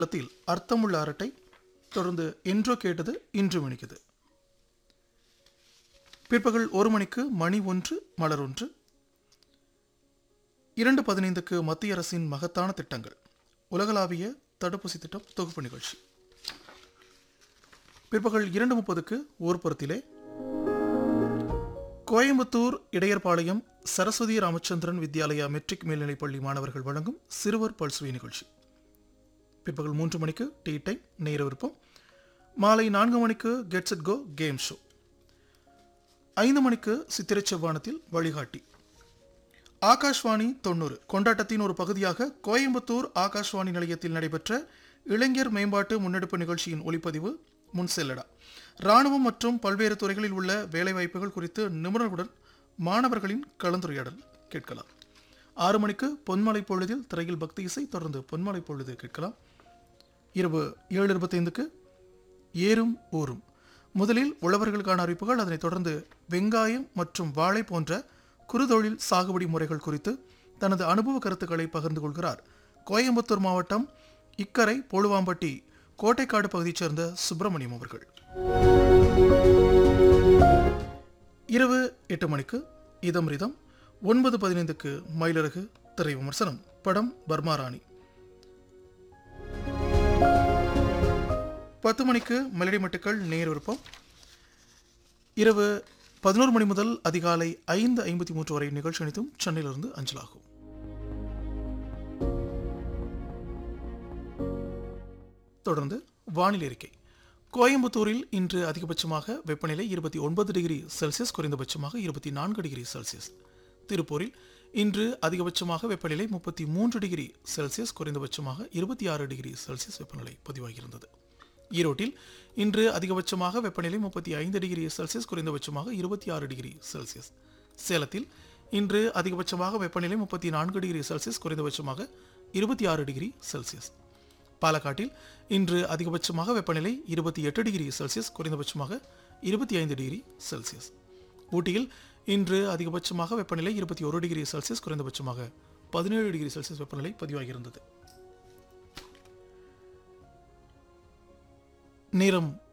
த்தில் அர்த்தமுள்ள அரட்டை தொடர்ந்து என்றோ கேட்டது இன்று மணிக்குது பிற்பகல் ஒரு மணிக்கு மணி ஒன்று மலர் ஒன்று இரண்டு பதினைந்துக்கு மத்திய அரசின் மகத்தான திட்டங்கள் உலகளாவிய தடுப்பூசி திட்டம் தொகுப்பு நிகழ்ச்சி பிற்பகல் இரண்டு முப்பதுக்கு ஊர்ப்புறத்திலே கோயம்புத்தூர் இடையர்பாளையம் சரஸ்வதி ராமச்சந்திரன் வித்யாலயா மெட்ரிக் மேல்நிலைப் பள்ளி மாணவர்கள் வழங்கும் சிறுவர் பல்சுவை நிகழ்ச்சி பிற்பகல் மூன்று மணிக்கு டீ டைம் நேர விருப்பம் மாலை நான்கு மணிக்கு get set go game show ஐந்து மணிக்கு சித்திரை செவ்வானத்தில் வழிகாட்டி ஆகாஷ்வாணி தொண்ணூறு கொண்டாட்டத்தின் ஒரு பகுதியாக கோயம்புத்தூர் ஆகாஷ்வாணி நிலையத்தில் நடைபெற்ற இளைஞர் மேம்பாட்டு முன்னெடுப்பு நிகழ்ச்சியின் ஒளிப்பதிவு முன் செல்லடா ராணுவம் மற்றும் பல்வேறு துறைகளில் உள்ள வேலைவாய்ப்புகள் குறித்து நிபுணர்களுடன் மாணவர்களின் கலந்துரையாடல் கேட்கலாம் ஆறு மணிக்கு பொன்மலை பொழுதில் திரையில் பக்தி இசை தொடர்ந்து பொன்மலை பொழுது கேட்கலாம் இரவு ஏழு இருபத்தைந்துக்கு ஏறும் ஊரும் முதலில் உழவர்களுக்கான அறிவிப்புகள் அதனைத் தொடர்ந்து வெங்காயம் மற்றும் வாழை போன்ற குறுதொழில் சாகுபடி முறைகள் குறித்து தனது அனுபவ கருத்துக்களை பகிர்ந்து கொள்கிறார் கோயம்புத்தூர் மாவட்டம் இக்கரை பொழுவாம்பட்டி கோட்டைக்காடு பகுதியைச் சேர்ந்த சுப்பிரமணியம் அவர்கள் இரவு எட்டு மணிக்கு இதம் ரிதம் ஒன்பது பதினைந்துக்கு மயிலழகு திரை விமர்சனம் படம் பர்மாராணி பத்து மணிக்கு மெலடி மட்டுக்கள் நேர் விருப்பம் இரவு பதினோரு மணி முதல் அதிகாலை ஐந்து ஐம்பத்தி மூன்று வரை நிகழ்ச்சி அனைத்தும் சென்னையிலிருந்து அஞ்சலாகும் தொடர்ந்து வானிலை அறிக்கை கோயம்புத்தூரில் இன்று அதிகபட்சமாக வெப்பநிலை இருபத்தி ஒன்பது டிகிரி செல்சியஸ் குறைந்தபட்சமாக இருபத்தி நான்கு டிகிரி செல்சியஸ் திருப்பூரில் இன்று அதிகபட்சமாக வெப்பநிலை முப்பத்தி மூன்று டிகிரி செல்சியஸ் குறைந்தபட்சமாக இருபத்தி ஆறு டிகிரி செல்சியஸ் வெப்பநிலை பதிவாகியிருந்தது ஈரோட்டில் இன்று அதிகபட்சமாக வெப்பநிலை முப்பத்தி ஐந்து டிகிரி செல்சியஸ் குறைந்தபட்சமாக இருபத்தி ஆறு டிகிரி செல்சியஸ் சேலத்தில் இன்று அதிகபட்சமாக வெப்பநிலை முப்பத்தி நான்கு டிகிரி செல்சியஸ் குறைந்தபட்சமாக இருபத்தி ஆறு டிகிரி செல்சியஸ் பாலக்காட்டில் இன்று அதிகபட்சமாக வெப்பநிலை இருபத்தி எட்டு டிகிரி செல்சியஸ் குறைந்தபட்சமாக இருபத்தி ஐந்து டிகிரி செல்சியஸ் ஊட்டியில் இன்று அதிகபட்சமாக வெப்பநிலை இருபத்தி ஒரு டிகிரி செல்சியஸ் குறைந்தபட்சமாக பதினேழு டிகிரி செல்சியஸ் வெப்பநிலை பதிவாகியிருந்தது நேரம்